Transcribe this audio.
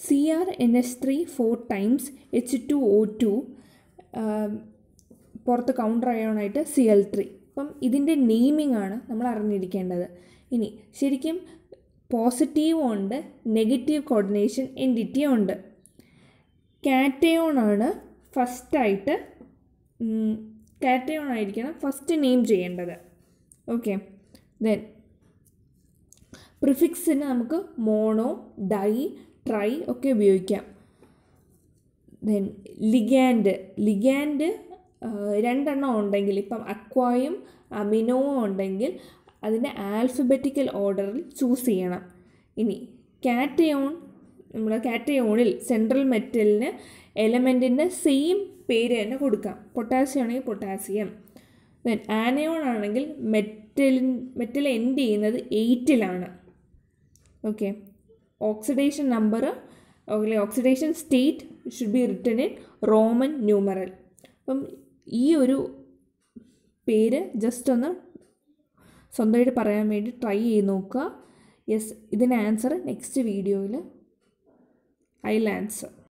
C R N S three four times H two O two പുറത്ത് counter അയോണായിട്ട് C L three അപ്പം ഇതിൻ്റെ naming ആണ് നമ്മൾ അറിഞ്ഞിരിക്കേണ്ടത് ഇനി ശരിക്കും പോസിറ്റീവ് ഉണ്ട് നെഗറ്റീവ് കോർഡിനേഷൻ എൻറ്റിറ്റിയും ഉണ്ട് കാറ്റയോൺ ആണ് ഫസ്റ്റായിട്ട് കാറ്റയോൺ ആയിരിക്കണം ഫസ്റ്റ് നെയിം ചെയ്യേണ്ടത് ഓക്കെ ദെൻ പ്രിഫിക്സിന് നമുക്ക് മോണോ ഡൈ ട്രൈ ഒക്കെ ഉപയോഗിക്കാം ദെൻ ലിഗാൻഡ് ലിഗാൻഡ് രണ്ടെണ്ണം ഉണ്ടെങ്കിൽ ഇപ്പം അക്വായും അമിനോവും ഉണ്ടെങ്കിൽ അതിൻ്റെ ആൽഫബറ്റിക്കൽ ഓർഡറിൽ ചൂസ് ചെയ്യണം ഇനി കാറ്റയോൺ നമ്മുടെ കാറ്റയോണിൽ സെൻട്രൽ മെറ്റലിന് എലമെൻറ്റിൻ്റെ സെയിം പേര് തന്നെ കൊടുക്കാം പൊട്ടാസ്യം ആണെങ്കിൽ പൊട്ടാസ്യം ദെൻ ആനയോൺ ആണെങ്കിൽ മെറ്റലിൻ മെറ്റൽ എൻഡ് ചെയ്യുന്നത് എയ്റ്റിലാണ് ഓക്കെ ഓക്സിഡേഷൻ നമ്പർ അല്ലെങ്കിൽ oxidation state should be written in Roman numeral അപ്പം ഈ ഒരു പേര് ജസ്റ്റ് ഒന്ന് സ്വന്തമായിട്ട് പറയാൻ വേണ്ടി ട്രൈ ചെയ്ത് നോക്കുക യെസ് ഇതിന് ആൻസർ നെക്സ്റ്റ് വീഡിയോയിൽ ഐ ആൻസർ